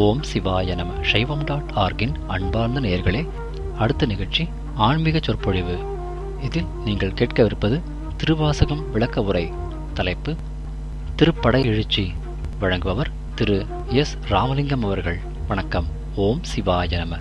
ஓம் சிவாய நம சைவம் டாட் ஆர்கின் அன்பார்ந்த நேயர்களே அடுத்த நிகழ்ச்சி ஆன்மீக சொற்பொழிவு இதில் நீங்கள் கேட்கவிருப்பது திருவாசகம் விளக்க உரை தலைப்பு திருப்படை எழுச்சி வழங்குபவர் திரு எஸ் ராமலிங்கம் அவர்கள் வணக்கம் ஓம் சிவாய நம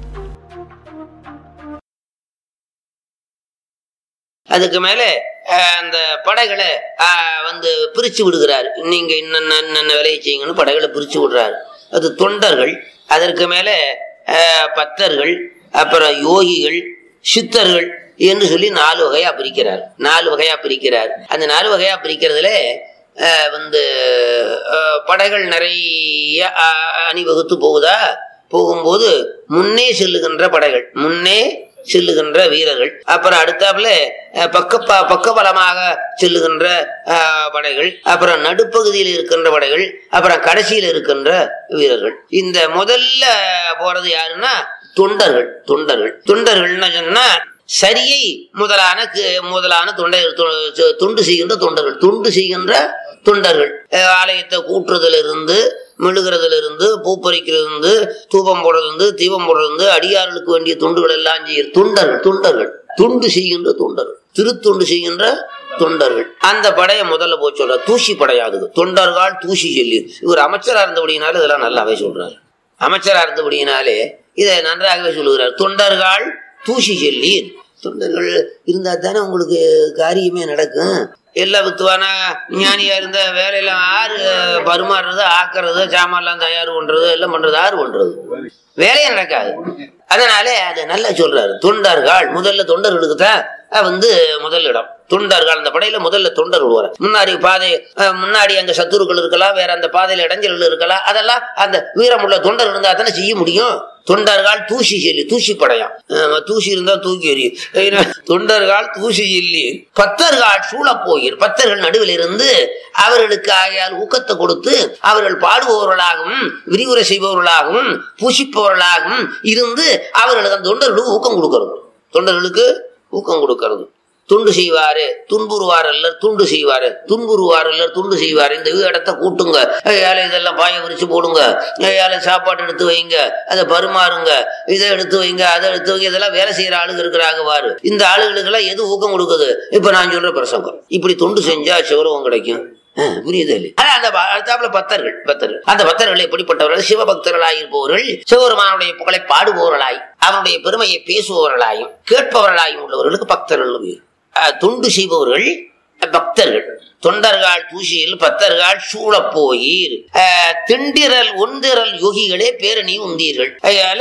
அதுக்கு மேல அஹ், அந்த படைகளை அஹ், வந்து பிரிச்சு விடுகிறார் நீங்க இன்னென்ன இன்னென்ன வேலையை செய்யுங்கன்னு படைகளை பிரிச்சு விடுறாரு அது தொண்டர்கள் அதற்கு மேல அஹ், பத்தர்கள் அப்புறம் யோகிகள் சித்தர்கள் என்று சொல்லி நாலு வகையா பிரிக்கிறார் நாலு வகையா பிரிக்கிறார் அந்த நாலு வகையா பிரிக்கிறதுல அஹ், வந்து அஹ், படைகள் நிறைய அஹ், அணிவகுத்து போகுதா போகும்போது முன்னே செல்லுகின்ற படைகள் முன்னே செல்லுகின்ற வீரர்கள் அப்புறம் அடுத்தாப்புல அஹ், பக்கப்ப பக்கபலமாக செல்லுகின்ற அஹ், படைகள் அப்புறம் நடுப்பகுதியில் இருக்கின்ற படைகள் அப்புறம் கடைசியில் இருக்கின்ற வீரர்கள் இந்த முதல்ல போறது யாருன்னா தொண்டர்கள் தொண்டர்கள் தொண்டர்கள்னு சொன்னா சரியை முதலான கு- முதலான தொண்டை தொ- தொண்டு செய்கின்ற தொண்டர்கள் தொண்டு செய்கின்ற தொண்டர்கள் அஹ், ஆலயத்தை கூட்டுறதுல இருந்து மெழுகிறதுல இருந்து பூ பறிக்கிறதுல இருந்து தூபம் போடுறது இருந்து தீபம் போடுறது இருந்து அடியார்களுக்கு வேண்டிய தொண்டுகள் எல்லாம் செய்கிற தொண்டர்கள் தொண்டர்கள் தொண்டு செய்கின்ற தொண்டர்கள் திருத்தொண்டு செய்கின்ற தொண்டர்கள் அந்த படையை முதல்ல போய் சொல்ற தூசி படையாகுது தொண்டர்கள் தூசி சொல்லி இவர் அமைச்சரா இருந்தபடினால இதெல்லாம் நல்லாவே சொல்றாரு அமைச்சரா இருந்தபடியினாலே இதை நன்றாகவே சொல்லுகிறார் தொண்டர்கள் தூசி சொல்லி தொண்டர்கள் இருந்தா தானே உங்களுக்கு காரியமே நடக்கும் எல்லா வித்துவான ஞானியா இருந்த வேலையெல்லாம் ஆறு பருமாறுறது ஆக்குறது சாமான்லாம் தயார் பண்றது எல்லாம் பண்றது ஆறு பண்றது வேலையே நடக்காது அதனாலே அதை நல்லா சொல்றாரு தொண்டர்கள் முதல்ல தொண்டர்களுக்கு தான் வந்து முதல் இடம் தொண்டர்கள் அந்த படையில முதல்ல தொண்டர் விடுவார் முன்னாடி பாதை அஹ், முன்னாடி அங்க சத்துருக்கள் இருக்கலாம் வேற அந்த பாதையில இடைஞ்சல்கள் இருக்கலாம் அதெல்லாம் அந்த வீரமுள்ள தொண்டர் இருந்தா தானே செய்ய முடியும் தொண்டர்கள் தூசி செல்லி தூசி படையாம் அஹ், தூசி இருந்தா தூக்கி எறியும் ஏன்னா, தொண்டர்கள் தூசி செல்லி பத்தர்கள் சூழப் போகிற பத்தர்கள் நடுவில் இருந்து அவர்களுக்கு ஆகையால் ஊக்கத்தை கொடுத்து அவர்கள் பாடுபவர்களாகவும் விரிவுரை செய்பவர்களாகவும் பூசிப்பவர்களாகவும் இருந்து அவர்களுக்கு அந்த தொண்டர்களுக்கு ஊக்கம் கொடுக்கிறது தொண்டர்களுக்கு ஊக்கம் கொடுக்கிறது துண்டு செய்வாரு துன்புறுவார் அல்லர் துண்டு செய்வாரு துன்புறுவார் அல்லர் துண்டு செய்வாரு இந்த இடத்த கூட்டுங்க ஏழை இதெல்லாம் பாய விரிச்சு போடுங்க ஏழை சாப்பாடு எடுத்து வைங்க அதை பரிமாறுங்க இதை எடுத்து வைங்க அதை எடுத்து வைங்க இதெல்லாம் வேலை செய்யற ஆளுங்க இருக்கிறாங்க பாரு இந்த ஆளுகளுக்கெல்லாம் எது ஊக்கம் கொடுக்குது இப்ப நான் சொல்ற பிரசங்கம் இப்படி தொண்டு செஞ்சா சிவரவம் கிடைக்கும் ஆஹ், புரியுது இல்லையா? ஆனா அந்த ப- அடுத்தாப்புல பக்தர்கள் பக்தர்கள் அந்த பக்தர்கள் எப்படிப்பட்டவர்கள் சிவபக்தர்களாய் இருப்பவர்கள் சிவபெருமானுடைய புகழை பாடுபவர்களாய் அவனுடைய பெருமையை பேசுபவர்களாயும் கேட்பவர்களாயும் உள்ளவர்களுக்கு பக்தர்கள் பேர். ஆஹ், தொண்டு செய்பவர்கள் பக்தர்கள் தொண்டர்கள் தூசியில் பக்தர்கள் சூழப் போயீர் ஆஹ், திண்டிரல் ஒன்றிரல் யோகிகளே பேரணி உந்தீர்கள் அதனால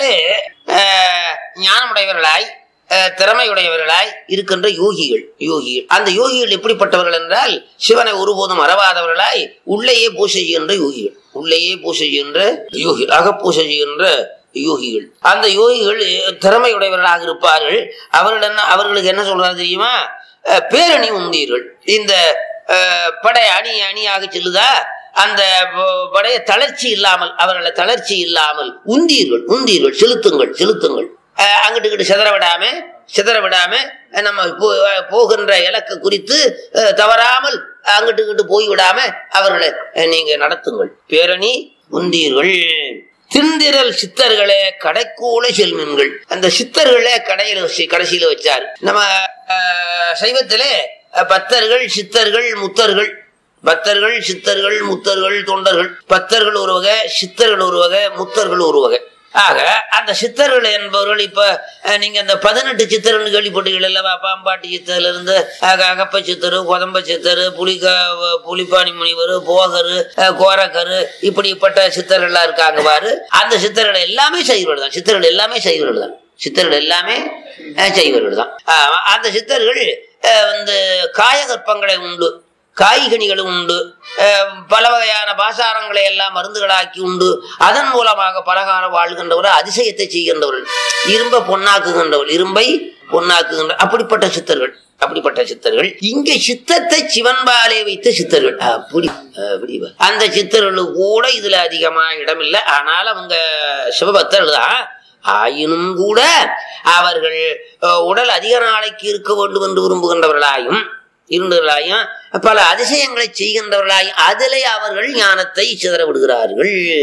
ஆஹ், ஞானமுடையவர்களாய் அஹ், திறமையுடையவர்களாய் இருக்கின்ற யோகிகள் யோகிகள் அந்த யோகிகள் எப்படிப்பட்டவர்கள் என்றால் சிவனை ஒருபோதும் மறவாதவர்களாய் உள்ளேயே பூசை செய்கின்ற யோகிகள் உள்ளேயே பூசை செய்கின்ற யோகிகள் அகப்பூசை செய்கின்ற யோகிகள் அந்த யோகிகள் அஹ், திறமையுடையவர்களாக இருப்பார்கள் அவர்கள் என்ன அவர்களுக்கு என்ன சொல்றாரு தெரியுமா அஹ், பேரணி உந்தீர்கள் இந்த அஹ், படை அணி அணியாக செல்லுதா அந்த ப- படைய தளர்ச்சி இல்லாமல் அவர்களை தளர்ச்சி இல்லாமல் உந்தீர்கள் உந்தீர்கள் செலுத்துங்கள் செலுத்துங்கள் அஹ் அங்கிட்டு இங்கிட்டு சிதற விடாம சிதற விடாம அஹ் நம்ம போ- போகின்ற இலக்கு குறித்து அஹ், தவறாமல் அங்கிட்டு இங்கிட்டு போய் விடாம அவர்களை அஹ், நீங்க நடத்துங்கள் பேரணி உந்தீர்கள் திந்திரல் சித்தர்களே கடைக்கூலை செல்வீன்கள் அந்த சித்தர்களே கடையில வச்சு கடைசியில வச்சார் நம்ம அஹ், சைவத்திலே அஹ், பத்தர்கள் சித்தர்கள் முத்தர்கள் பக்தர்கள் சித்தர்கள் முத்தர்கள் தொண்டர்கள் பக்தர்கள் ஒரு வகை சித்தர்கள் ஒரு வகை முத்தர்கள் ஒரு வகை ஆக அந்த சித்தர்கள் என்பவர்கள் இப்ப அஹ், நீங்க அந்த பதினெட்டு சித்தர்கள் கேள்விப்பட்டீர்கள் அல்லவா பாம்பாட்டி சித்தர்ல இருந்து அஹ், அகப்ப சித்தரு கொதம்ப சித்தரு புலிக புலிப்பாணி முனிவர் போகரு அஹ், கோரக்கரு இப்படிப்பட்ட சித்தர்கள்லாம் இருக்காங்க பாரு அந்த சித்தர்கள் எல்லாமே செய்வர்கள் தான் சித்தர்கள் எல்லாமே செய்வர்கள் தான் சித்தர்கள் எல்லாமே அஹ், செய்வர்கள் தான் ஆஹ், அந்த சித்தர்கள் அஹ், வந்து காயகற்பங்களை உண்டு காய்கனிகளும் உண்டு அஹ் பல வகையான பாசாரங்களை எல்லாம் மருந்துகளாக்கி உண்டு அதன் மூலமாக பலகாரம் வாழ்கின்றவர் அதிசயத்தை செய்கின்றவர்கள் இரும்பை பொன்னாக்குகின்றவர் இரும்பை பொன்னாக்குகின்ற அப்படிப்பட்ட சித்தர்கள் அப்படிப்பட்ட சித்தர்கள் இங்க சித்தத்தை சிவன்பாலே வைத்த சித்தர்கள் அப்படி அப்படி வா. அந்த சித்தர்களுக்கு கூட இதுல அதிகமா இடம் இல்லை ஆனால் அவங்க சிவபக்தர்கள் தான் ஆயினும் கூட அவர்கள் அஹ், உடல் அதிக நாளைக்கு இருக்க வேண்டும் என்று விரும்புகின்றவர்களாயும் இருந்தவர்களாயும் பல அதிசயங்களை செய்கின்றவர்களாயும் அதிலே அவர்கள் ஞானத்தை சிதற விடுகிறார்கள்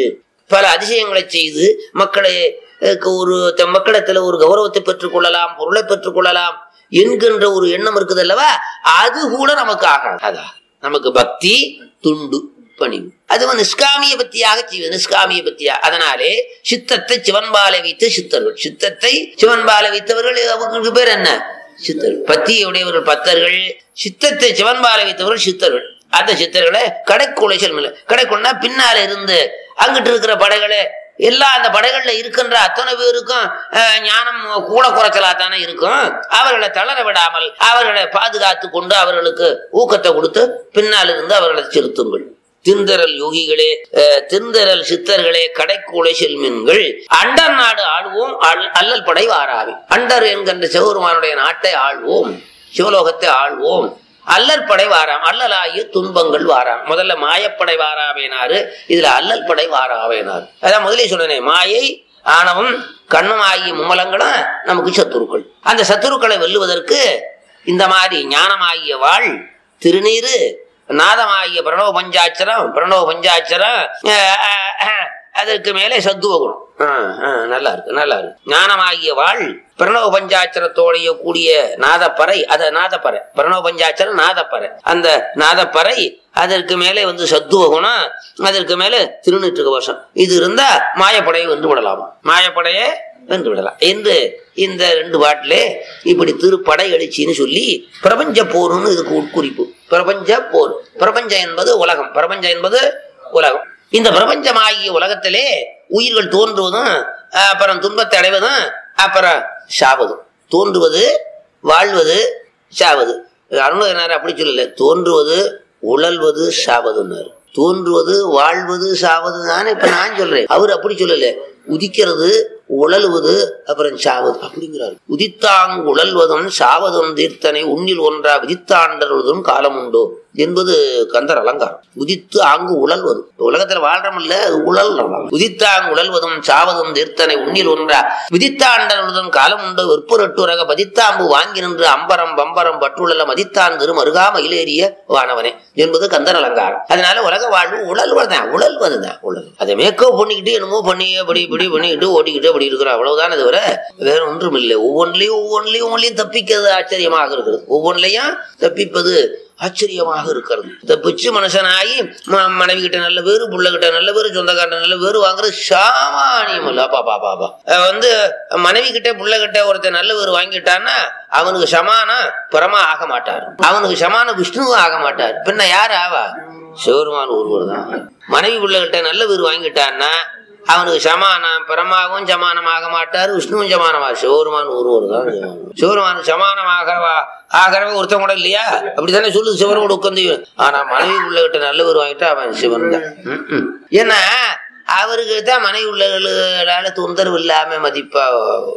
பல அதிசயங்களை செய்து மக்களை அஹ், ஒரு த- மக்களிடத்துல ஒரு கௌரவத்தை பெற்றுக் கொள்ளலாம் பொருளை பெற்றுக் கொள்ளலாம் என்கின்ற ஒரு எண்ணம் இருக்குது அல்லவா அது கூட நமக்கு ஆகாது அதான் நமக்கு பக்தி துண்டு பணிவு அது நிஷ்காமிய பத்தியாக செய்வது நிஷ்காமிய பத்தியா அதனாலே சித்தத்தை சிவன்பாலை வைத்து சித்தர்கள் சித்தத்தை சிவன்பாலை வைத்தவர்கள் அவங்களுக்கு பேர் என்ன சித்தர்கள் பத்தியுடையவர்கள் பத்தர்கள் சித்தத்தை சிவன்பாலை வைத்தவர்கள் சித்தர்கள் அந்த சித்தர்களை கடைக்குலை செல்மில்ல கடைக்குள்னா பின்னால இருந்து அங்கிட்டு இருக்கிற படைகளை எல்லா அந்த படைகள்ல இருக்கின்ற அத்தனை பேருக்கும் அஹ், ஞானம் கூட குறைச்சலா தானே இருக்கும் அவர்களை தளர விடாமல் அவர்களை பாதுகாத்து கொண்டு அவர்களுக்கு ஊக்கத்தை கொடுத்து பின்னால் இருந்து அவர்களை செலுத்துங்கள் திந்தரல் யோகிகளே அஹ், திந்தரல் சித்தர்களே கடைக்கூலை செல்மின்கள் அண்டர் நாடு ஆள்வோம் அல்- அல்லல் படை வாராவி அண்டர் என்கின்ற சிவபெருமானுடைய நாட்டை ஆள்வோம் சிவலோகத்தை ஆள்வோம் அல்லல் படை வாராம் அல்லலாகிய துன்பங்கள் வாராம் முதல்ல மாயப்படை வாராவேனாரு இதுல அல்லல் படை வாராவேனாரு அதான் முதலே சொன்னேன் மாயை ஆணவம் கண்ணும் ஆகிய மும்மலங்களும் நமக்கு சத்துருக்கள் அந்த சத்துருக்களை வெல்லுவதற்கு இந்த மாதிரி ஞானமாகிய வாழ் திருநீரு நாதமாகிய பிரணவ பஞ்சாட்சரம் பிரணவ பஞ்சாட்சரம் அஹ், அஹ், அஹ், அதற்கு மேலே சத்துவ குணம் அஹ், அஹ், நல்லா இருக்கு நல்லா இருக்கு ஞானமாகிய வாழ் பிரணவ பஞ்சாட்சரத்தோடைய கூடிய நாதப்பறை அத நாதப்பறை பிரணவ பஞ்சாட்சரம் நாதப்பறை அந்த நாதப்பறை அதற்கு மேலே வந்து சத்துவ குணம் அதற்கு மேலே திருநீற்று கவசம் இது இருந்தா மாயப்படையை வென்று விடலாமா மாயப்படையை வென்று விடலாம் என்று இந்த ரெண்டு பாட்டிலே இப்படி திருப்படை எழுச்சின்னு சொல்லி பிரபஞ்ச போர்னு இதுக்கு உட்குறிப்பு பிரபஞ்ச போர் பிரபஞ்சம் என்பது உலகம் பிரபஞ்சம் என்பது உலகம் இந்த பிரபஞ்சமாகிய உலகத்திலே உயிர்கள் தோன்றுவதும் அப்புறம் துன்பத்தை அடைவதும் அப்புறம் சாவதும் தோன்றுவது வாழ்வது சாவது அருணகிரினார் அப்படி சொல்லல தோன்றுவது உழல்வது சாவதுன்னாரு தோன்றுவது வாழ்வது சாவது தானே இப்ப நான் சொல்றேன் அவர் அப்படி சொல்லல உதிக்கிறது உழல்வது அப்புறம் சாவது அப்படிங்கிறாரு உதித்தாங் உழல்வதும் சாவதும் தீர்த்தனை உன்னில் ஒன்றா விதித்தாண்டருவதும் காலம் உண்டோ என்பது கந்தர் அலங்காரம் உதித்து ஆங்கு உழல்வது உலகத்துல வாழ்றமில்ல அது உழல் உதித்தாங் உழல்வதும் சாவதும் தீர்த்தனை உன்னில் ஒன்றா விதித்தாண்டருவதும் காலம் உண்டோ வெற்புரட்டுரக பதித்தாம்பு வாங்கி நின்று அம்பரம் பம்பரம் பற்றுழல மதித்தான் திரு மருகா மயிலேறிய வானவனே என்பது கந்தர் அலங்காரம் அதனால உலக வாழ்வு உழல்வதுதான் உழல்வதுதான் உழல் அதை மேக்கப் பண்ணிக்கிட்டு என்னமோ பண்ணி அப்படி இப்படி பண்ணிக்கிட்டு ஓடிக்கிட்டு அப்படி இருக்கிறோம் அவ்வளவுதான் அது வர வேற ஒன்றும் இல்லை ஒவ்வொன்றிலையும் ஒவ்வொன்றிலையும் ஒவ்வொன்றிலையும் தப்பிக்கிறது ஆச்சரியமாக இருக்கிறது ஒவ்வொன்றிலையும் தப்பிப்பது ஆச்சரியமாக இருக்கிறது தப்பிச்சு மனுஷனாகி ம- மனைவி கிட்ட நல்ல பேரு புள்ள கிட்ட நல்ல பேரு சொந்தக்காரன் நல்ல பேரு வாங்குறது சாமானியம் இல்ல பாப்பா பாப்பா அஹ் வந்து மனைவி கிட்ட புள்ள கிட்ட ஒருத்தன் நல்ல பேரு வாங்கிட்டான்னா அவனுக்கு சமான புறமா ஆக மாட்டார் அவனுக்கு சமான விஷ்ணுவும் ஆக மாட்டார் பின்ன யார் ஆவா சிவருமான் ஒருவர் தான் மனைவி புள்ள கிட்ட நல்ல பேரு வாங்கிட்டான்னா அவனுக்கு சமானம் பரமாவும் சமானமாக மாட்டார் விஷ்ணுவும் சமானமா சிவருமான் ஒருவர் தான் சிவருமான் சமானமாகவா ஆகிறவ ஒருத்தன் கூட இல்லையா அப்படித்தானே சொல்லுது சிவனோட உட்காந்து ஆனா மனைவி உள்ளகிட்ட நல்லவர் வாங்கிட்டா அவன் சிவன் தான் ம்ம். ஏன்னா அவருக்கு தான் மனைவி உள்ளவர்களால தொந்தரவு இல்லாம மதிப்பா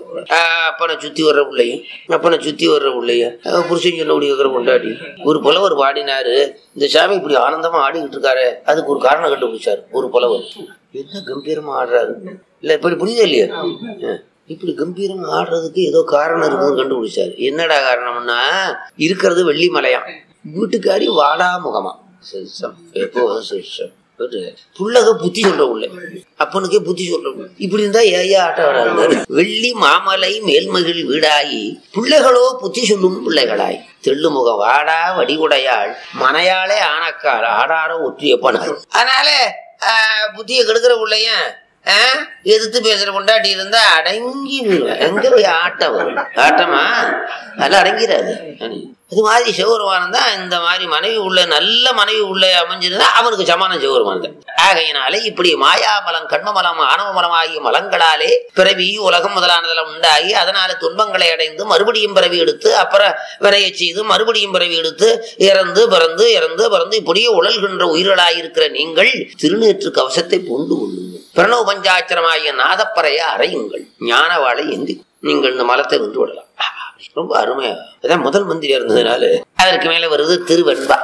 ஆஹ் அப்பனை சுத்தி வர்ற பிள்ளையும் அப்பனை சுத்தி வர்ற பிள்ளையும் ஆஹ் புருஷன் சொல்லக்கூடிய இருக்கிற கொண்டாடி ஒரு புலவர் பாடினாரு இந்த சாமி இப்படி ஆனந்தமா ஆடிக்கிட்டு இருக்காரு அதுக்கு ஒரு காரணம் கண்டுபிடிச்சாரு ஒரு புலவர் என்ன கம்பீரமா ஆடுறாரு இல்ல இப்படி புரியுதா இல்லையா ஆஹ் இப்படி கம்பீரமா ஆடுறதுக்கு ஏதோ காரணம் இருக்குன்னு கண்டுபிடிச்சாரு என்னடா காரணம்னா இருக்கிறது வெள்ளி மலையாம் வீட்டுக்காரி வாடா முகமா சிரிச்சம் எப்போ சிரிச்சம் புள்ளக புத்தி சொல்ற உள்ள அப்பனுக்கே புத்தி சொல்ற புள்ள. இப்படி இருந்தா ஏயா ஆட்டம் வராது வெள்ளி மாமலை மேல்மகிழ் வீடாயி பிள்ளைகளோ புத்தி சொல்லும் பிள்ளைகளாய் தெள்ளுமுகம் வாடா வடிவுடையாள் மனையாளே ஆனக்கால் ஆடாரோ ஒற்றிய பணம் அதனால ஆஹ், புத்தியை கெடுக்கிற பிள்ளையன் ஆஹ், எதிர்த்து பேசுற கொண்டாட்டி இருந்தா அடங்கி விடுவேன். எங்க போய் ஆட்டம் வரும் ஆட்டமா நல்லா அடங்கிறாது அது மாதிரி சிவபெருமானம் தான் இந்த மாதிரி மனைவி உள்ள நல்ல மனைவி உள்ள அமைஞ்சிருந்தா அவனுக்கு சமானம் சிவபெருமானம் தான் ஆகையினாலே இப்படி மாயாமலம் கண்மமலம் ஆணவமலம் ஆகிய மலங்களாலே பிறவி உலகம் முதலானதெல்லாம் உண்டாகி அதனால துன்பங்களை அடைந்து மறுபடியும் பிறவி எடுத்து அப்புறம் விரைய செய்து மறுபடியும் பிறவி எடுத்து இறந்து பிறந்து இறந்து பிறந்து இப்படியே உழல்கின்ற உயிர்களாயிருக்கிற நீங்கள் திருநேற்று கவசத்தை பூண்டு கொள்ளுங்கள் பிரணவ பஞ்சாட்சரமாகிய நாதப்பறைய அறையுங்கள் ஞானவாளை எந்தி நீங்கள் இந்த மலத்தை வென்று விடலாம் ரொம்ப அருமையா அதான் முதல் மந்திரியா இருந்ததுனால அதற்கு மேல வருது திருவெண்பா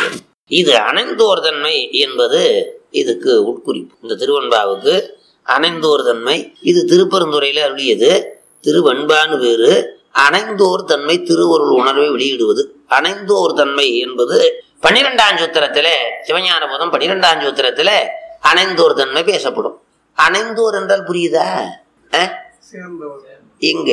இது அணைந்தோர் தன்மை என்பது இதுக்கு உட்குறிப்பு இந்த திருவெண்பாவுக்கு அணைந்தோர் தன்மை இது திருப்பெருந்துறையில அருளியது திருவெண்பான்னு பேரு அணைந்தோர் தன்மை திருவருள் உணர்வை வெளியிடுவது அணைந்தோர் தன்மை என்பது பன்னிரெண்டாம் சூத்திரத்திலே சிவஞான போதம் பன்னிரெண்டாம் சூத்திரத்திலே அணைந்தோர் தன்மை பேசப்படும் அணைந்தோர் என்றால் புரியுதா அஹ்? எங்க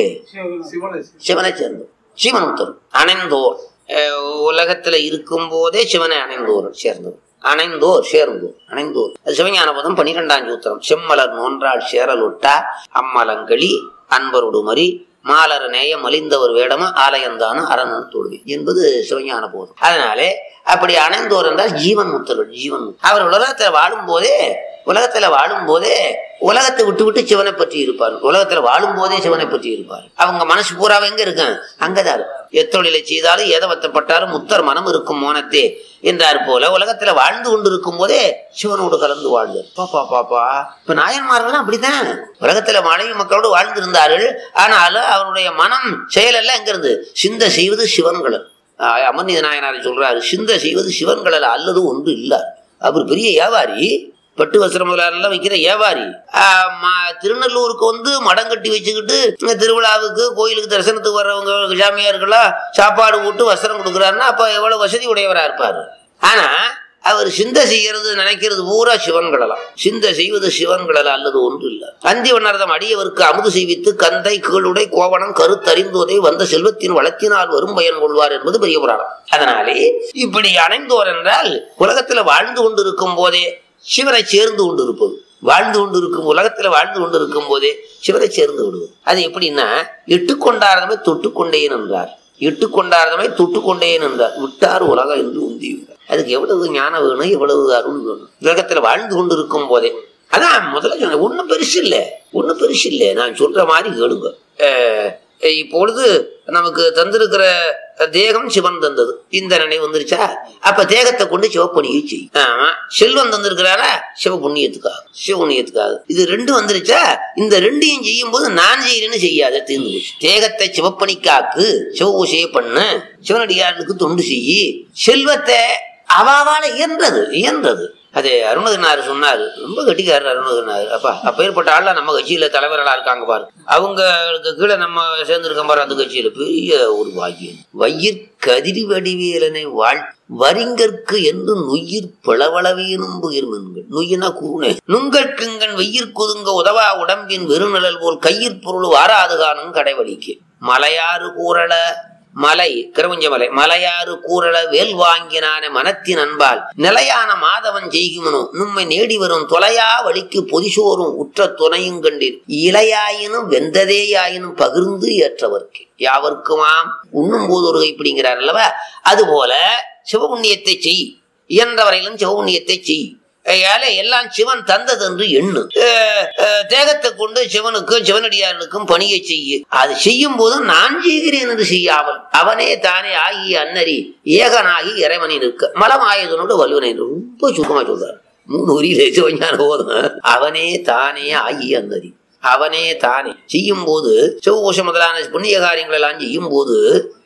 சிவனை சேர்ந்தோர் சிவனுத்தர் அணைந்தோர் அஹ், உலகத்துல இருக்கும் போதே சிவனை அணைந்தோர் சேர்ந்தோர் அணைந்தோர் சேர்ந்தோர் அணைந்தோர் அது சிவஞான பதம் பன்னிரெண்டாம் சூத்திரம் செம்மலர் நோன்றாள் சேரலுட்டா அம்மலங்களி அன்பருடு மறி மாலர நேய மலிந்தவர் வேடம ஆலயந்தான அரணன் தோல்வி என்பது சிவஞான போதும் அதனாலே அப்படி அணைந்தோர் என்றால் ஜீவன் முத்தர்கள் ஜீவன் முத்தர். அவர் உலகத்துல வாழும் போதே உலகத்துல வாழும் போதே உலகத்தை விட்டு விட்டு சிவனை பற்றி இருப்பார் உலகத்துல வாழும் போதே சிவனை பற்றி இருப்பார் அவங்க மனசு பூராவ எங்க இருக்கான் அங்கதான் இருக்கும். எத்தொழிலை செய்தாலும் எதை வத்தப்பட்டாலும் முத்தர் மனம் இருக்கும் மோனத்தே என்றார் போல உலகத்துல வாழ்ந்து கொண்டு இருக்கும் போதே சிவனோடு கலந்து வாழ்ந்தார் பாப்பா பாப்பா இப்ப நாயன்மார்கள் அப்படிதான் உலகத்துல மனைவி மக்களோடு வாழ்ந்திருந்தார்கள் ஆனாலும் அவருடைய மனம் செயலெல்லாம் எங்க இருந்து சிந்தை செய்வது சிவன்களல் ஆஹ் அமர்நீத நாயனார் சொல்றாரு சிந்தை செய்வது சிவன்களல் அல்லது ஒன்று இல்ல அவர் பெரிய வியாபாரி பட்டு வஸ்திரம் முதலாளெல்லாம் விற்கிற வியாபாரி ஆஹ் ம- திருநெல்லூருக்கு வந்து மடம் கட்டி வச்சுக்கிட்டு இங்க திருவிழாவுக்கு கோயிலுக்கு தரிசனத்துக்கு வர்றவங்க சாமியாருக்கெல்லாம் சாப்பாடு போட்டு வஸ்திரம் கொடுக்குறாருன்னா அப்ப எவ்வளவு வசதி உடையவரா இருப்பாரு ஆனா அவர் சிந்தை செய்யறது நினைக்கிறது பூரா சிவன்களலாம் சிந்தை செய்வது சிவன்களல அல்லது ஒன்று இல்ல அந்தி வண்ணர்தம் அடியவருக்கு அமுது செய்வித்து கந்தை கீழுடை கோவணம் கருத்தறிந்தோதை வந்த செல்வத்தின் வளத்தினால் வரும் பயன் கொள்வார் என்பது பெரிய புராணம் அதனாலே இப்படி அணைந்தோர் என்றால் உலகத்துல வாழ்ந்து கொண்டிருக்கும் போதே சிவனை சேர்ந்து கொண்டு இருப்பது வாழ்ந்து கொண்டு இருக்கும் உலகத்துல வாழ்ந்து கொண்டு இருக்கும் போதே சிவனை சேர்ந்து விடுவது அது எப்படின்னா இட்டு கொண்டாரதமே தொட்டு கொண்டேன் என்றார் இட்டு கொண்டாரதமே தொட்டு கொண்டேன் என்றார் விட்டார் உலகம் என்று உந்தி அதுக்கு எவ்வளவு ஞானம் வேணும் எவ்வளவு அருள் வேணும் உலகத்துல வாழ்ந்து கொண்டு இருக்கும் போதே அதான் முதல்ல சொன்னேன் ஒன்றும் பெருசு இல்லை ஒன்றும் பெருசு இல்லை நான் சொல்ற மாதிரி கேளுங்க அஹ், இப்பொழுது நமக்கு தந்திருக்கிற தேகம் சிவன் தந்தது இந்த நினைவு வந்துருச்சா அப்ப தேகத்தை கொண்டு சிவப்பணியை செய் ஆமா செல்வம் தந்திருக்கிறாரா சிவ புண்ணியத்துக்காக சிவ புண்ணியத்துக்காக இது ரெண்டு வந்துருச்சா இந்த ரெண்டையும் செய்யும் போது நான் செய்யறேன்னு செய்யாத தீர்ந்து போச்சு தேகத்தை சிவப்பணிக்காக்கு சிவ பூசையை பண்ணு சிவனடியாருக்கு தொண்டு செய்யி செல்வத்தை அவாவால இயன்றது இயன்றது அது அருணகிரிநாதர் சொன்னாரு ரொம்ப கட்டிக்காரர் அருணகிரிநாதர் அப்பா அப்பேற்பட்ட ஆள்லாம் நம்ம கட்சியில தலைவர்களா இருக்காங்க பாரு அவங்களுக்கு கீழே நம்ம சேர்ந்திருக்கோம் பாரு அந்த கட்சியில பெரிய ஒரு பாக்கியம் வயிற் கதிரி வடிவேலனை வாழ் வரிங்கற்கு என்று நுயிர் பிளவளவேனும் புகிர்மென்கள் நுயினா கூணே நுங்கட்குங்கன் வெயிற் குதுங்க உதவா உடம்பின் வெறுநிழல் போல் கையிற் பொருள் வாராது காணும் கடைவழிக்கு மலையாறு கூறல மலை கிரவஞ்ச மலை மலையாறு கூறல வேல் வாங்கினான மனத்தின் அன்பால் நிலையான மாதவன் செய்குமனோ நம்மை நேடி வரும் தொலையா வழிக்கு பொதிசோறும் உற்ற துணையும் கண்டீர் இலையாயினும் வெந்ததேயாயினும் பகிர்ந்து ஏற்றவர்க்கு யாவர்க்குமாம் உண்ணும் போது ஒரு கைப்பிடிங்கிறார் அல்லவா அதுபோல சிவபுண்ணியத்தை செய் இயன்றவரையிலும் சிவபுண்ணியத்தை செய் ஏழை எல்லாம் சிவன் தந்தது என்று எண்ணு அஹ், அஹ், தேகத்தை கொண்டு சிவனுக்கும் சிவனடியார்களுக்கும் பணியை செய்ய அது செய்யும் போது நான் செய்கிறேன் என்று செய்யாமல் அவனே தானே ஆகி அன்னரி ஏகனாகி இறைவனை நிற்க மலமாயதனோடு வலுவனை ரொம்ப சுருக்கமா சொல்றார் மூணு உரியில சிவஞான போதும் அவனே தானே ஆகி அன்னரி அவனே தானே செய்யும் போது சிவகோஷம் முதலான புண்ணிய காரியங்கள் எல்லாம் செய்யும் போது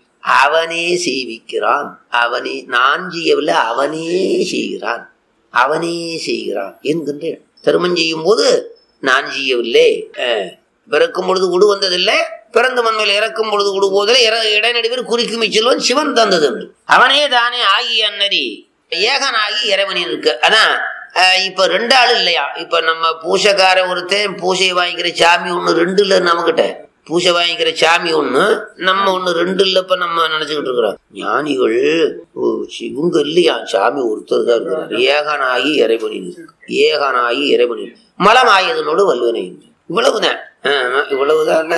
அவனே செய்விக்கிறான் அவனே நான் செய்யவில்லை அவனே செய்கிறான் அவனே செய்கிறான் என்கின்ற தருமம் செய்யும் போது நான் செய்யவில்லை அஹ், பிறக்கும் பொழுது உடு வந்ததில்லை பிறந்த மண்மையில் இறக்கும் பொழுது உடு போதில் இடைநடுவில் குறிக்கும் செல்வன் சிவன் தந்தது என்று அவனே தானே ஆகி அன்னரி ஏகனாகி இறைவனின் இருக்கு அதான் அஹ், இப்ப ரெண்டு ஆள் இல்லையா இப்ப நம்ம பூசைக்கார ஒருத்தன் பூசையை வாங்கிக்கிற சாமி ஒண்ணு ரெண்டு இல்ல நம்மகிட்ட பூசை வாங்கிக்கிற சாமி ஒண்ணு நம்ம ஒண்ணு ரெண்டு இல்ல இப்ப நம்ம நினைச்சுக்கிட்டு இருக்கிறோம் ஞானிகள் ஓ, இவங்க இல்லையா சாமி ஒருத்தர் தான் இருக்கிறார் ஏகனாகி இறைவனின் இருக்கு. ஏகனாகி இறைவனின் மலமாயதனோடு வல்வனை இவ்வளவுதான் ஆமா, இவ்வளவுதான்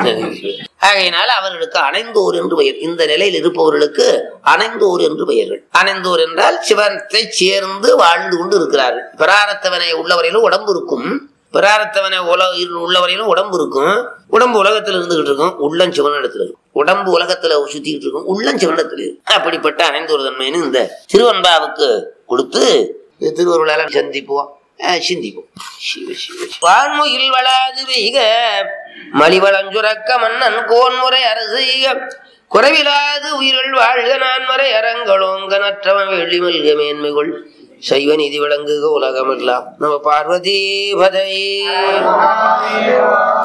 ஆகையினால அவர்களுக்கு அணைந்தோர் என்று பெயர் இந்த நிலையில் இருப்பவர்களுக்கு அணைந்தோர் என்று பெயர்கள் அணைந்தோர் என்றால் சிவத்தை சேர்ந்து வாழ்ந்து கொண்டு இருக்கிறார்கள் பிராரத்தவனை உள்ளவரையிலும் உடம்பு இருக்கும் பிராரத்தவனை உல உள்ளவரையிலும் உடம்பு இருக்கும் உடம்பு உலகத்துல இருந்துகிட்டு இருக்கும் உள்ளம் சிவனிடத்துல இருக்கும் உடம்பு உலகத்துல சுத்திக்கிட்டு இருக்கும் உள்ளம் சிவனிடத்துல இருக்கும் அப்படிப்பட்ட அணைந்தோர் தன்மைன்னு இந்த திருவன்பாவுக்கு கொடுத்து திருவருளால சந்திப்போம் அஹ் சிந்திப்போம் சிவ சிவ சிவ. வான்முகில் வளாது வெய்க மலிவளஞ்சுரக்க மன்னன் கோன்முறை அரசு ஈக. குறைவிலாது உயிர்கள் வாழ்க நான்மறை அரங்களோங்க நற்றவன் வெள்ளி மல்க மேன்மைகள் சைவ நிதி விளங்குக உலகமெல்லாம் நம்ம பார்வதி பதை